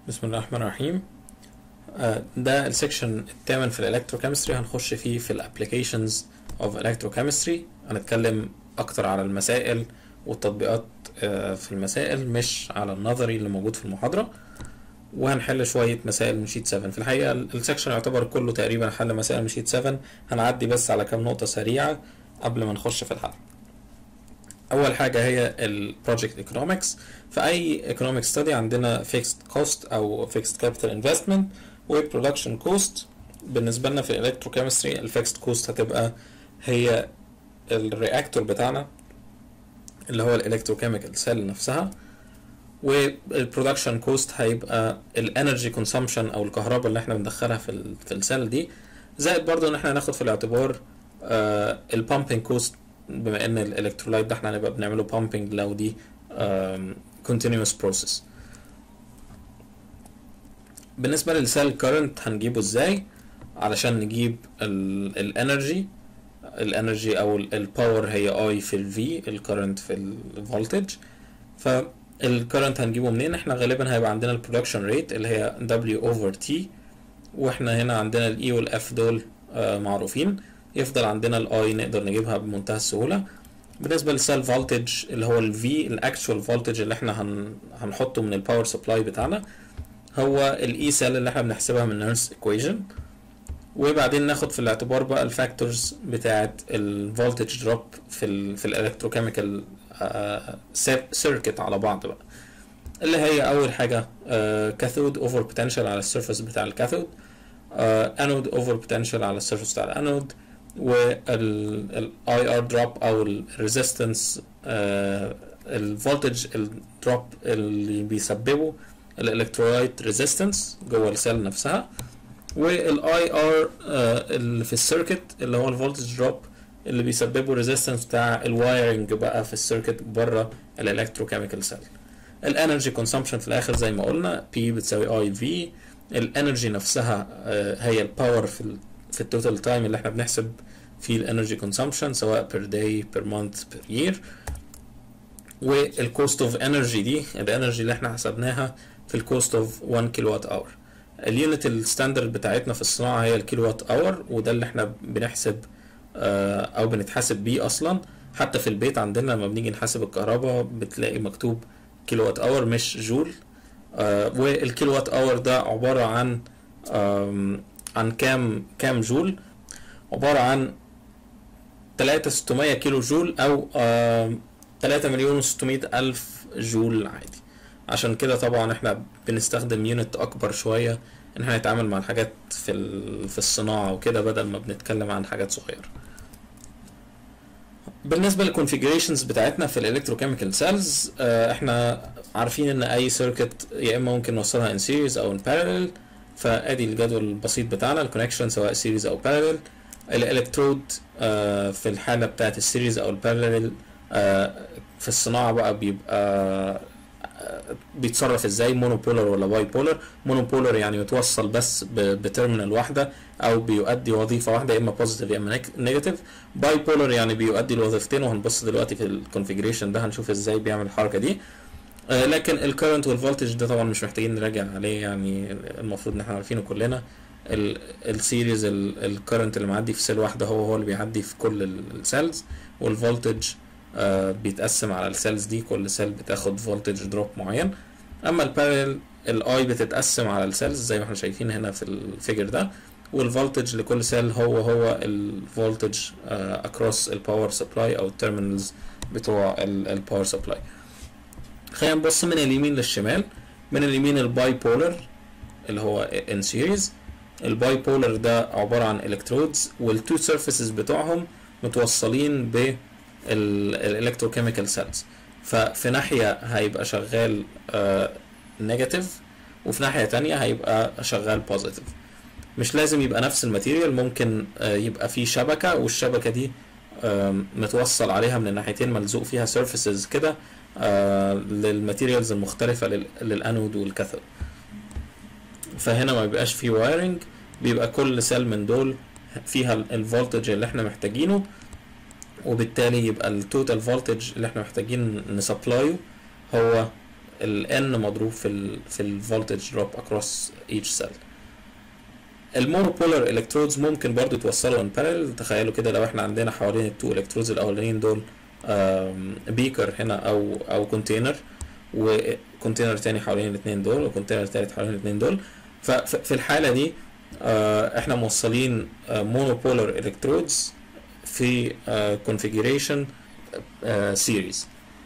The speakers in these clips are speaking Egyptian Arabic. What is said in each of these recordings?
بسم الله الرحمن الرحيم آه، ده السكشن الثامن في الالكتروكيمستري هنخش فيه في الابليكيشنز اوف الكتروكيمستري هنتكلم اكتر على المسائل والتطبيقات آه، في المسائل مش على النظري اللي موجود في المحاضرة وهنحل شوية مسائل من شيت 7 في الحقيقة السكشن يعتبر كله تقريبا حل مسائل من شيت 7 هنعدي بس على كام نقطة سريعة قبل ما نخش في الحل اول حاجه هي البروجكت ايكونومكس في اي ايكونوميك ستادي عندنا فيكسد كوست او فيكسد كابيتال انفستمنت وبرودكشن كوست بالنسبه لنا في الالكتروكيمستري الفيكسد كوست هتبقى هي الرياكتور بتاعنا اللي هو الالكتروكيميكال سيل نفسها والبرودكشن كوست هيبقى الانرجي كونسامشن او الكهرباء اللي احنا بندخلها في ال في السيل دي زائد برضو ان احنا ناخد في الاعتبار البامبنج كوست بما ان الالكترولايت ده احنا هنبقى بنعمله بامبنج لو دي continuous process بالنسبه للسيل كارنت هنجيبه ازاي علشان نجيب الانرجي الانرجي او الباور هي اي في الفي الكرنت في الفولتج فالكرنت هنجيبه منين احنا غالبا هيبقى عندنا البرودكشن ريت اللي هي W over T واحنا هنا عندنا الاي والاف دول آه معروفين يفضل عندنا الاي نقدر نجيبها بمنتهى السهوله بالنسبه للسيل فولتج اللي هو الفي الاكشوال فولتج اللي احنا هن هنحطه من الباور سبلاي بتاعنا هو الاي سيل اللي احنا بنحسبها من نيرس ايكويشن وبعدين ناخد في الاعتبار بقى الفاكتورز بتاعه الفولتج دروب في ال في الالكتروكيميكال سيركت على بعض بقى اللي هي اول حاجه كاثود اوفر بوتنشال على السيرفيس بتاع الكاثود انود اوفر بوتنشال على السيرفيس بتاع الانود والاي ار دروب او الريزيستنس الفولتج الدروب اللي بيسببه الالكترولايت ريزيستنس جوه السيل نفسها والاي ار اللي في السيركت اللي هو الفولتج دروب اللي بيسببه ريزيستنس بتاع الوايرنج بقى في السيركت بره الالكتروكيميكال سيل الانرجي كونسامشن في الاخر زي ما قلنا بي بتساوي اي في الانرجي نفسها هي الباور في ال في التوتال تايم اللي احنا بنحسب فيه الانرجي كونسامشن سواء بير داي بير مانث بير يير والكوست اوف انرجي دي الانرجي اللي احنا حسبناها في الكوست اوف 1 كيلو وات اور اليونت الستاندرد بتاعتنا في الصناعه هي الكيلو وات اور وده اللي احنا بنحسب او بنتحاسب بيه اصلا حتى في البيت عندنا لما بنيجي نحاسب الكهرباء بتلاقي مكتوب كيلو وات اور مش جول والكيلو وات اور ده عباره عن عن كام كام جول عبارة عن تلاتة ستمية كيلو جول أو تلاتة مليون وستمية ألف جول عادي عشان كده طبعا احنا بنستخدم يونت أكبر شوية إن احنا نتعامل مع الحاجات في في الصناعة وكده بدل ما بنتكلم عن حاجات صغيرة بالنسبة للكونفيجريشنز بتاعتنا في الالكتروكيميكال سيلز احنا عارفين ان اي سيركت يا اما ممكن نوصلها ان سيريز او ان بارallel فادي الجدول البسيط بتاعنا الكونكشن سواء سيريز او بارallel الالكترود آه في الحاله بتاعه السيريز او البارallel آه في الصناعه بقى بيبقى آه بيتصرف ازاي مونوبولر ولا باي بولر مونوبولر يعني متوصل بس بترمينال واحده او بيؤدي وظيفه واحده يا اما بوزيتيف يا اما نيجاتيف باي بولر يعني بيؤدي الوظيفتين وهنبص دلوقتي في الكونفيجريشن ده هنشوف ازاي بيعمل الحركه دي آه لكن الكرنت والفولتج ده طبعا مش محتاجين نراجع عليه يعني المفروض ان احنا عارفينه كلنا السيريز الكرنت اللي معدي في سيل واحده هو هو اللي بيعدي في كل السيلز والفولتج آه بيتقسم على السيلز دي كل سيل بتاخد فولتج دروب معين اما البارل الاي بتتقسم على السيلز زي ما احنا شايفين هنا في الفيجر ده والفولتج لكل سيل هو هو الفولتج اكروس الباور سبلاي او التيرمينالز بتوع الباور سبلاي خلينا نبص من اليمين للشمال من اليمين الباي بولر اللي هو ان سيريز الباي بولر ده عبارة عن الكترودز والتو سيرفيسز بتوعهم متوصلين بالالكتروكيميكال سيلز ففي ناحية هيبقى شغال نيجاتيف وفي ناحية تانية هيبقى شغال بوزيتيف مش لازم يبقى نفس الماتيريال ممكن يبقى في شبكة والشبكة دي متوصل عليها من الناحيتين ملزوق فيها سيرفيسز كده للماتيريالز المختلفة للانود والكاثود فهنا ما بيبقاش فيه وايرنج بيبقى كل سيل من دول فيها الفولتج اللي احنا محتاجينه وبالتالي يبقى التوتال فولتج اللي احنا محتاجين نسبلايه هو ال n مضروب في ال في ال voltage drop across each cell المونوبولار الكترودز ممكن برضو يتوصلوا ان بارل تخيلوا كده لو احنا عندنا حوالين التو الكترودز الاولانيين دول بيكر هنا او او كونتينر وكونتينر تاني حوالين الاثنين دول وكونتينر تالت حوالين الاثنين دول ففي الحاله دي آه، احنا موصلين مونوبولار الكترودز في كونفيجريشن سيريز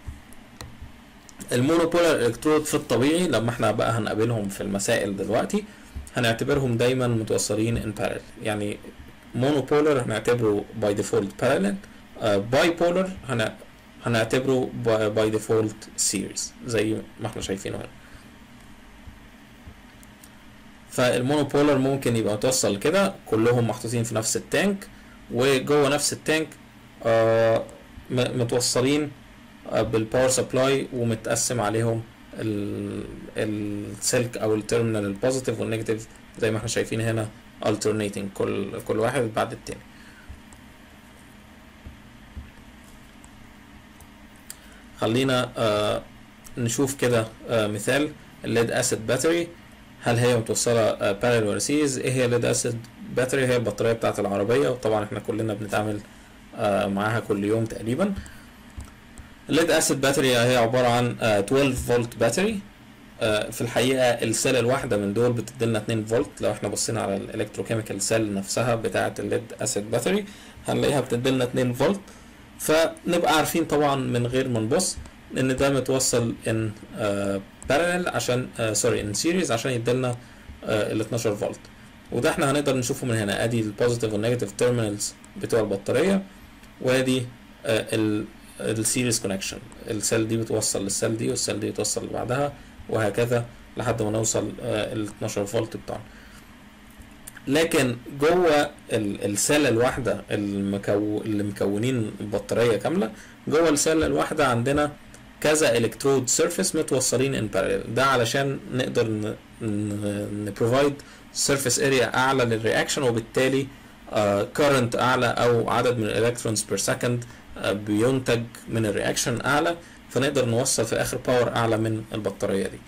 المونوبولار الكترود في الطبيعي لما احنا بقى هنقابلهم في المسائل دلوقتي هنعتبرهم دايما متوصلين ان parallel يعني مونوبولار هنعتبره باي ديفولت parallel باي بولر هنعتبره باي ديفولت سيريز زي ما احنا شايفينه هنا فالمونوبولر ممكن يبقى متوصل كده كلهم محطوطين في نفس التانك وجوه نفس التانك آه م- متوصلين آه بالباور سبلاي ومتقسم عليهم ال- السلك او التيرمينال البوزيتيف والنيجاتيف زي ما احنا شايفين هنا alternating كل كل واحد بعد التاني خلينا آه نشوف كده آه مثال الليد اسيد باتري هل هي متوصله بارل ولا سيريز ايه هي الليد اسيد باتري هي البطاريه بتاعه العربيه وطبعا احنا كلنا بنتعامل آه معاها كل يوم تقريبا الليد اسيد باتري هي عباره عن آه 12 فولت باتري آه في الحقيقه السيل الواحده من دول بتديلنا 2 فولت لو احنا بصينا على الالكتروكيميكال سيل نفسها بتاعه الليد اسيد باتري هنلاقيها بتديلنا 2 فولت فنبقى عارفين طبعا من غير ما نبص ان ده متوصل ان بارلل عشان سوري ان سيريز عشان يديلنا ال 12 فولت وده احنا هنقدر نشوفه من هنا ادي البوزيتيف والنيجاتيف تيرمينالز بتوع البطاريه وادي السيريز كونكشن السيل دي بتوصل للسيل دي والسيل دي بتوصل اللي بعدها وهكذا لحد ما نوصل ال 12 فولت بتاعنا لكن جوه السله الواحده المكو... اللي مكونين البطاريه كامله جوه السله الواحده عندنا كذا الكترود سيرفيس متوصلين ان بارallel ده علشان نقدر نبروفايد سيرفيس اريا اعلى للرياكشن وبالتالي كارنت uh, اعلى او عدد من الالكترونز بير سكند بينتج من الرياكشن اعلى فنقدر نوصل في الاخر باور اعلى من البطاريه دي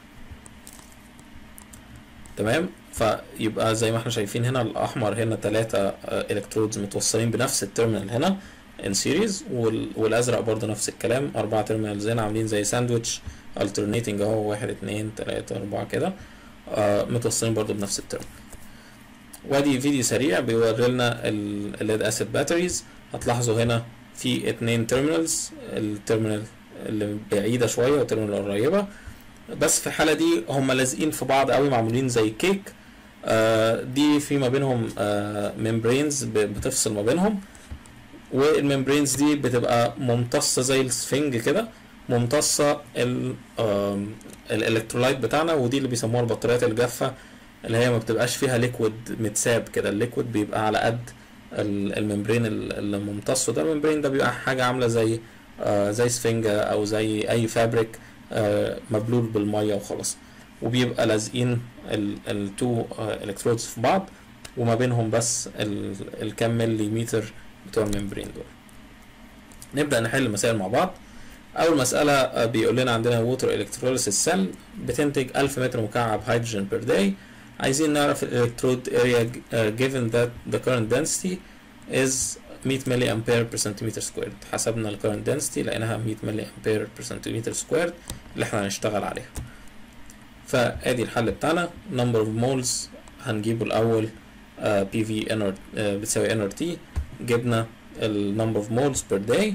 تمام فيبقى زي ما احنا شايفين هنا الاحمر هنا ثلاثة الكترودز متوصلين بنفس التيرمينال هنا ان سيريز والازرق برضه نفس الكلام اربعة تيرمينالز هنا عاملين زي ساندويتش alternating اهو واحد اتنين تلاتة اربعة كده آه متوصلين برضه بنفس التيرمينال وادي فيديو سريع بيوري لنا الليد اسيد باتريز هتلاحظوا هنا في اتنين تيرمينالز التيرمينال اللي بعيدة شوية والتيرمينال القريبة بس في الحالة دي هم لازقين في بعض قوي معمولين زي كيك آه دي في ما بينهم آه ممبرينز بتفصل ما بينهم والممبرينز دي بتبقى ممتصة زي السفنج كده ممتصة الالكترولايت بتاعنا ودي اللي بيسموها البطاريات الجافة اللي هي ما بتبقاش فيها ليكويد متساب كده الليكويد بيبقى على قد الممبرين اللي ممتصه ده الممبرين ده بيبقى حاجة عاملة زي آه زي سفنجة او زي اي فابريك آه مبلول بالمية وخلاص وبيبقى لازقين التو الكترودز في بعض وما بينهم بس الكام ملي متر بتوع الممبرين دول نبدأ نحل مسائل مع بعض أول مسألة بيقول لنا عندنا ووتر الكتروليسيس سيل بتنتج 1000 متر مكعب هيدروجين بير داي عايزين نعرف الالكترود اريا given that the current density is 100 ملي امبير بير سنتيمتر سكويرد حسبنا الكرنت density لقيناها 100 ملي امبير بير سنتيمتر سكويرد اللي احنا هنشتغل عليها فادي الحل بتاعنا number of moles هنجيبه الاول uh, PV NR uh, بتساوي NRT جبنا ال number of moles per day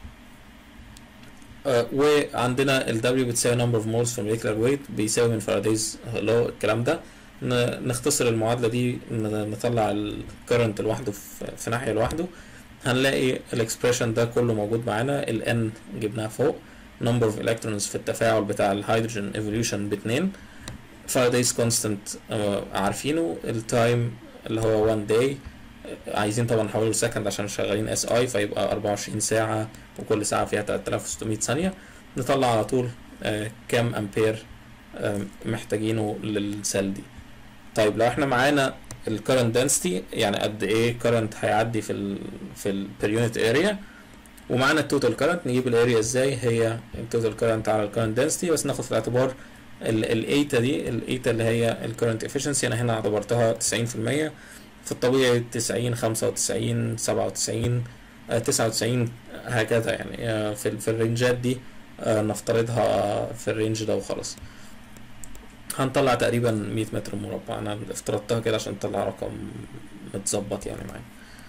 uh, وعندنا ال W بتساوي number of moles في molecular weight بيساوي من فارادايز لو الكلام ده نختصر المعادلة دي نطلع الكرنت لوحده في, في ناحية لوحده هنلاقي الاكسبريشن ده كله موجود معانا ال N جبناها فوق number of electrons في التفاعل بتاع الهيدروجين evolution باتنين فارادايز كونستانت عارفينه التايم اللي هو 1 day عايزين طبعا نحوله لسكند عشان شغالين اس اي فيبقى 24 ساعة وكل ساعة فيها 3600 ثانية نطلع على طول آه كام امبير آه محتاجينه للسيل دي طيب لو احنا معانا الكرنت density يعني قد ايه كرنت هيعدي في ال في ال per unit area ومعانا التوتال كارنت نجيب الاريا ازاي هي التوتال كارنت على الكارنت density بس ناخد في الاعتبار الايتا دي الايتا اللي هي الكارنت efficiency انا هنا اعتبرتها 90% في الطبيعي 90 95 97 آه، 99 هكذا يعني آه، في في الرينجات دي آه، نفترضها في الرينج ده وخلاص هنطلع تقريبا 100 متر مربع انا افترضتها كده عشان نطلع رقم متظبط يعني معايا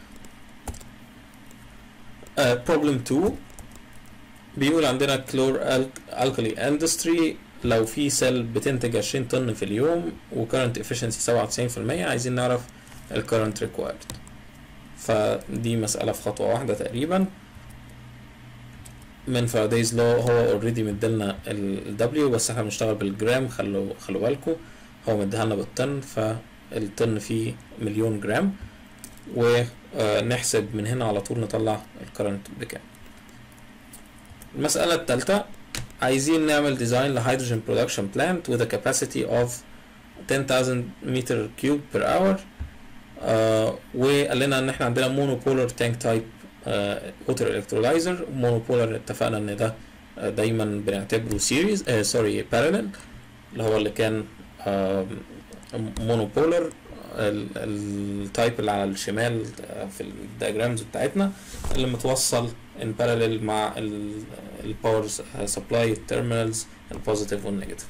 آه، problem 2 بيقول عندنا كلور الكالي اندستري لو في سيل بتنتج 20 طن في اليوم وكرنت efficiency 97% عايزين نعرف الكرنت required فدي مسألة في خطوة واحدة تقريبا من فارادايز لو هو اوريدي مديلنا ال W بس احنا بنشتغل بالجرام خلوا خلوا بالكوا هو مديهالنا بالطن فالطن فيه مليون جرام ونحسب من هنا على طول نطلع الكرنت بكام المسألة التالتة عايزين نعمل ديزاين لهيدروجين برودكشن بلانت with a capacity of 10,000 متر كيوب per hour آه وقال لنا ان احنا عندنا مونوبولر تانك تايب ووتر الكترولايزر مونوبولر اتفقنا ان ده آه، دايما بنعتبره سيريز آه سوري بارلل اللي هو اللي كان آه مونوبولر التايب اللي على الشمال آه، في الدياجرامز بتاعتنا اللي متوصل ان بارلل مع الباور سبلاي التيرمينالز البوزيتيف والنيجاتيف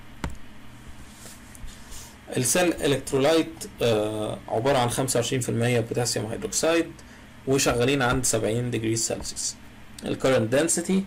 السيل الكترولايت آه عبارة عن 25% بوتاسيوم هيدروكسيد وشغالين عند 70 ديجري سلسيوس الكرنت دنسيتي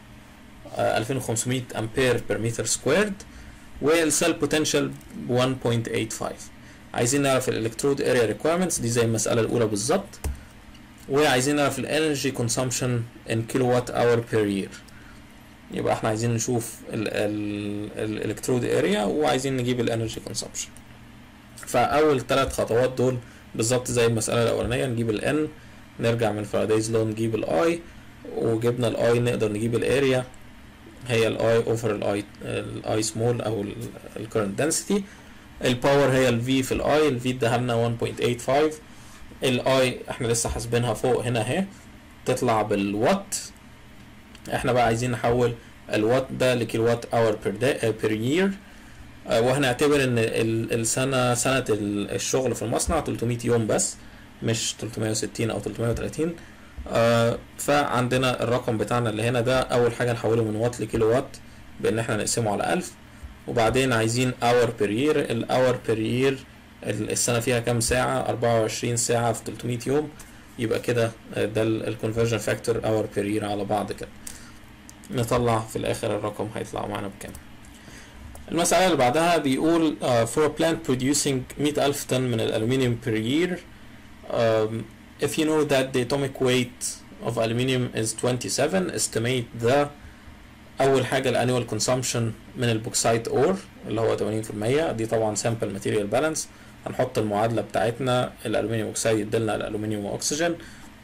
2500 امبير بير متر سكويرد والسيل بوتنشال 1.85 عايزين نعرف الالكترود اريا ريكويرمنتس دي زي المسألة الأولى بالظبط وعايزين نعرف الانرجي كونسومشن ان كيلو وات اور بير يير يبقى احنا عايزين نشوف الالكترود اريا وعايزين نجيب الانرجي كونسومشن فاول ثلاث خطوات دول بالظبط زي المساله الاولانيه نجيب الان نرجع من فارادايز لو نجيب الاي وجبنا الاي نقدر نجيب الاريا هي الاي اوفر الاي الاي سمول او الكرنت density الباور هي الفي في الاي الفي اداها لنا 1.85 الاي احنا لسه حاسبينها فوق هنا اهي تطلع بالوات احنا بقى عايزين نحول الوات ده لكيلو وات اور بير بير يير وهنعتبر ان ال- السنه سنه ال- الشغل في المصنع 300 يوم بس مش 360 او 330 آه، فعندنا الرقم بتاعنا اللي هنا ده اول حاجه نحوله من وات لكيلو وات بان احنا نقسمه على 1000 وبعدين عايزين اور بير يير الاور بير يير السنه فيها كام ساعه 24 ساعه في 300 يوم يبقى كده آه، ده الكونفرجن فاكتور اور بير يير على بعض كده نطلع في الاخر الرقم هيطلع معانا بكام المسألة اللي بعدها بيقول uh, for a plant producing 100,000 طن من الألومنيوم per year um, if you know that the atomic weight of aluminium is 27 estimate the أول حاجة الانnual consumption من البوكسايت اور اللي هو 80% دي طبعا sample material balance هنحط المعادلة بتاعتنا الألومنيوم أوكسيد يديلنا الألومنيوم وأكسجين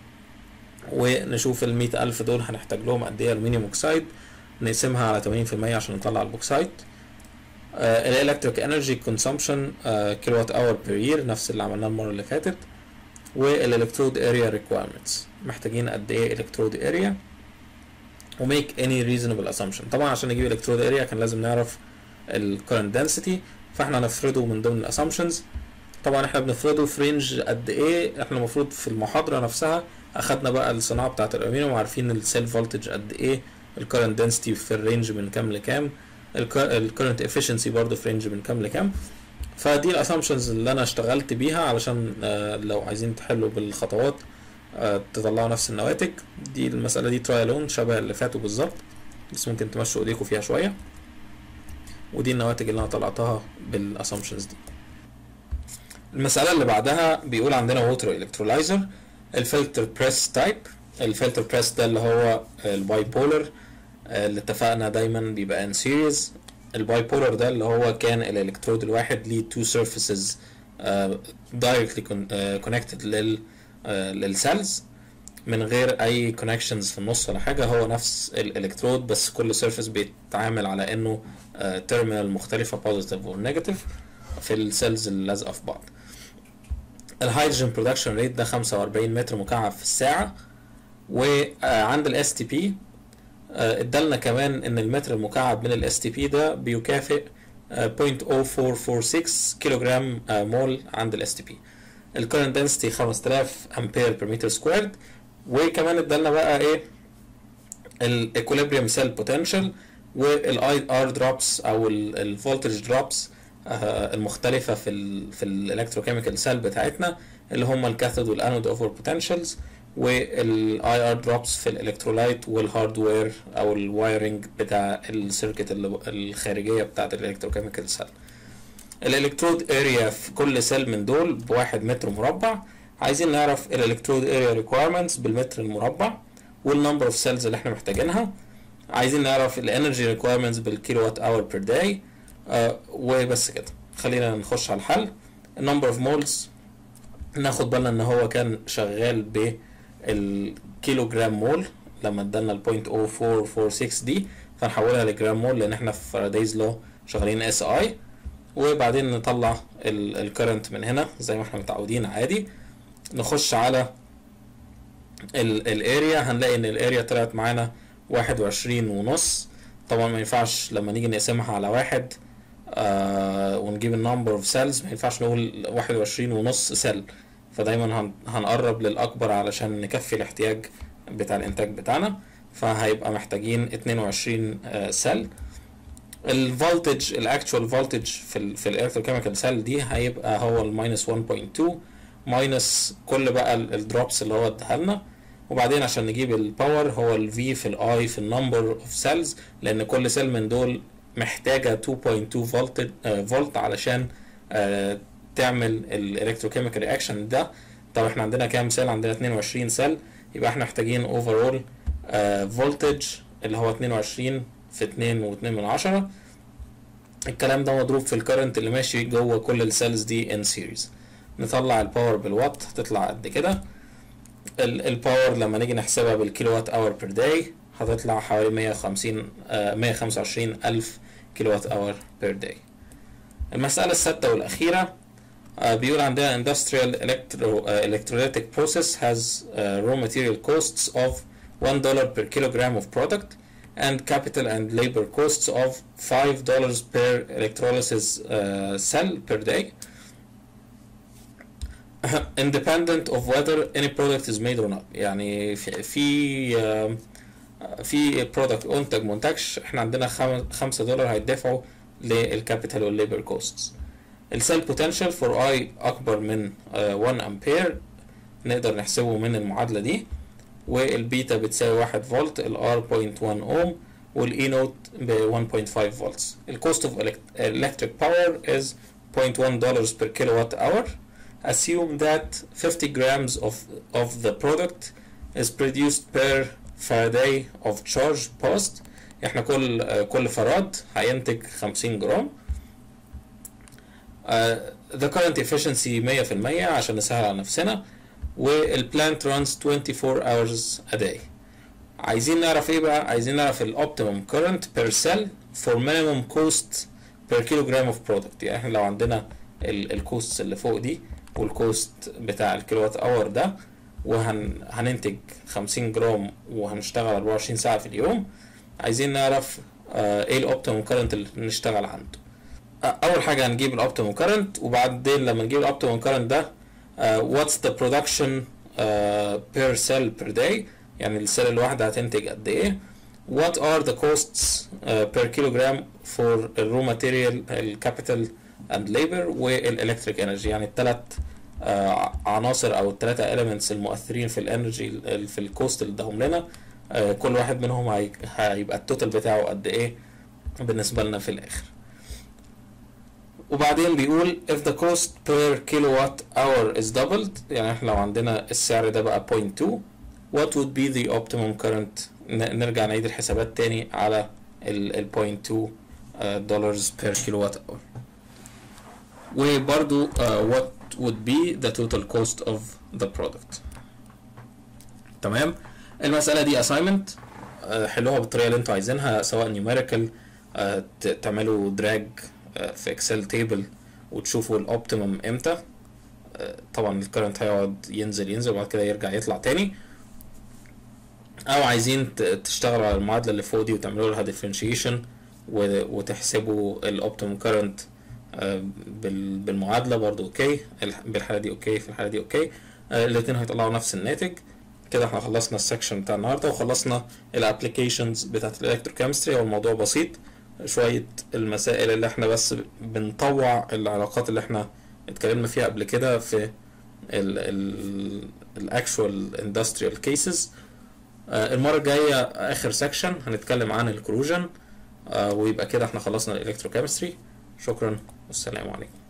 ونشوف ال 100000 دول هنحتاج لهم قد ايه ألومنيوم أوكسيد نقسمها على 80% عشان نطلع البوكسايت الالكتريك انرجي كونسومشن كيلو وات اور بير يير نفس اللي عملناه المره اللي فاتت والالكترود اريا ريكويرمنتس محتاجين قد ايه الكترود اريا وميك اني ريزونبل اسامبشن طبعا عشان نجيب الكترود اريا كان لازم نعرف الكرنت density فاحنا هنفرضه من ضمن الاسامبشنز طبعا احنا بنفرضه في رينج قد ايه احنا المفروض في المحاضره نفسها اخدنا بقى الصناعه بتاعه الالومنيوم وعارفين السيل فولتج قد ايه الكرنت density في الرينج من كام لكام الكرنت efficiency برضه في رينج من كام لكام فدي الاسامبشنز اللي انا اشتغلت بيها علشان آه، لو عايزين تحلوا بالخطوات آه، تطلعوا نفس النواتج دي المسألة دي ترايلون شبه اللي فاتوا بالظبط بس ممكن تمشوا ايديكم فيها شوية ودي النواتج اللي انا طلعتها بالاسامبشنز دي المسألة اللي بعدها بيقول عندنا ووتر الكترولايزر الفلتر بريس تايب الفلتر بريس ده اللي هو الباي بولر اللي اتفقنا دايما بيبقى ان سيريز الباي بولر ده اللي هو كان الالكترود الواحد ليه تو سيرفيسز دايركتلي كونكتد لل آه، للسيلز من غير اي كونكشنز في النص ولا حاجه هو نفس الالكترود بس كل سيرفيس بيتعامل على انه تيرمينال مختلفه بوزيتيف ونيجاتيف في السيلز اللي لازقه في بعض الهيدروجين برودكشن ريت ده 45 متر مكعب في الساعه وعند الاس تي بي ادالنا كمان ان المتر المكعب من الاس تي بي ده بيكافئ آه، 0.0446 كيلو جرام آه، مول عند الاس تي بي الكرنت دنسيتي 5000 امبير بير متر سكويرد وكمان ادالنا بقى ايه الايكوليبريم سيل بوتنشال والاي ار دروبس او الفولتج دروبس المختلفه في ال في الالكتروكيميكال سيل بتاعتنا اللي هم الكاثود والانود اوفر بوتنشالز والاي ار دروبس في الالكترولايت والهاردوير او الوايرنج بتاع السيركت اللي- الخارجيه بتاعت الالكتروكيميكال سيل الالكترود اريا في كل سيل من دول بواحد متر مربع عايزين نعرف الالكترود اريا ريكويرمنتس بالمتر المربع والنمبر اوف سيلز اللي احنا محتاجينها عايزين نعرف الانرجي ريكويرمنتس بالكيلو وات اور بير داي وبس كده خلينا نخش على الحل النمبر اوف مولز ناخد بالنا ان هو كان شغال بالكيلو جرام مول لما ادالنا ال 0.0446 دي فنحولها لجرام مول لان احنا في فارادايز لو شغالين اس اي وبعدين نطلع الكرنت من هنا زي ما احنا متعودين عادي نخش على الاريا هنلاقي ان الاريا طلعت معانا واحد وعشرين ونص طبعا ما ينفعش لما نيجي نقسمها على واحد آه ونجيب النمبر اوف سيلز ما ينفعش نقول واحد وعشرين ونص سيل فدايما هن هنقرب للأكبر علشان نكفي الاحتياج بتاع الإنتاج بتاعنا فهيبقى محتاجين 22 آه سيل الفولتج الاكتشوال فولتج في ال في الالكتروكيميكال سيل دي هيبقى هو الماينس 1.2 ماينس كل بقى الدروبس اللي هو اداها لنا وبعدين عشان نجيب الباور هو ال V في الاي في النمبر اوف سيلز لان كل سيل من دول محتاجه 2.2 فولت فولت علشان آه تعمل الالكتروكيميكال رياكشن ده طب احنا عندنا كام سيل عندنا 22 سيل يبقى احنا محتاجين اوفرول فولتج اللي هو 22 في 2 و2 من عشرة الكلام ده مضروب في الكرنت اللي ماشي جوه كل السيلز دي ان سيريز نطلع الباور بالوات تطلع قد كده الباور لما نيجي نحسبها بالكيلو وات اور بير داي هتطلع حوالي 150 آه 125 ألف كيلو وات اور بير داي المسألة السادسة والأخيرة uh, بيقول عندنا industrial electro, uh, electrolytic process has uh, raw material costs of $1 per kilogram of product and capital and labor costs of $5 per electrolysis uh, cell per day independent of whether any product is made or not يعني في في في برودكت انتج منتجش احنا عندنا خمسة دولار هيدفعوا للكابيتال والليبر كوستس السيل بوتنشال فور اي اكبر من 1 امبير نقدر نحسبه من المعادلة دي والبيتا بتساوي 1 فولت الار 0.1 اوم والاي نوت ب 1.5 فولتس الكوست اوف electric power is 0.1 dollars per kilowatt hour assume that 50 grams of, of the product is produced per Faraday of charge post احنا كل كل فراد هينتج 50 جرام uh, the current efficiency 100% عشان نسهل على نفسنا والبلانت runs 24 hours a day عايزين نعرف ايه بقى عايزين نعرف الاوبتيمم current per cell for minimum cost per kilogram of product يعني احنا لو عندنا الكوست اللي فوق دي والكوست بتاع الكيلووات اور ده وهننتج 50 جرام وهنشتغل 24 ساعة في اليوم عايزين نعرف آه ايه الاوبتيمم كارنت اللي نشتغل عنده آه اول حاجة هنجيب الاوبتيمم كارنت وبعدين لما نجيب الاوبتيمم كارنت ده واتس ذا برودكشن بير سيل بير داي يعني السيل الواحدة هتنتج قد ايه what are the costs uh, per kilogram for raw material الكابيتال and labor والالكتريك انرجي يعني الثلاث آه عناصر او الثلاثه elements المؤثرين في الانرجي في الكوست اللي اداهم لنا آه كل واحد منهم هي هيبقى التوتال بتاعه قد ايه بالنسبه لنا في الاخر وبعدين بيقول if the cost per kilowatt hour is doubled يعني احنا لو عندنا السعر ده بقى 0.2 what would be the optimum current نرجع نعيد الحسابات تاني على ال 0.2 دولارز per kilowatt hour وبرضو uh, what would be the total cost of the product تمام المسألة دي assignment uh, حلوها بالطريقة اللي انتوا عايزينها سواء numerical uh, تعملوا drag uh, في اكسل تيبل وتشوفوا الاوبتيمم امتى uh, طبعا الكرنت هيقعد ينزل ينزل وبعد كده يرجع يطلع تاني او عايزين ت- تشتغلوا على المعادله اللي فوق دي وتعملوا لها differentiation و- وتحسبوا الاوبتيمم كارنت بالمعادله برضو اوكي الح- بالحاله دي اوكي في الحاله دي اوكي الاثنين هيطلعوا نفس الناتج كده احنا خلصنا السكشن بتاع النهارده وخلصنا الابلكيشنز بتاعت الالكتروكيمستري والموضوع بسيط شويه المسائل اللي احنا بس بنطوع العلاقات اللي احنا اتكلمنا فيها قبل كده في الاكشوال اندستريال كيسز المره الجايه اخر سكشن هنتكلم عن الكروجن ويبقى كده احنا خلصنا الالكتروكيمستري شكرا والسلام عليكم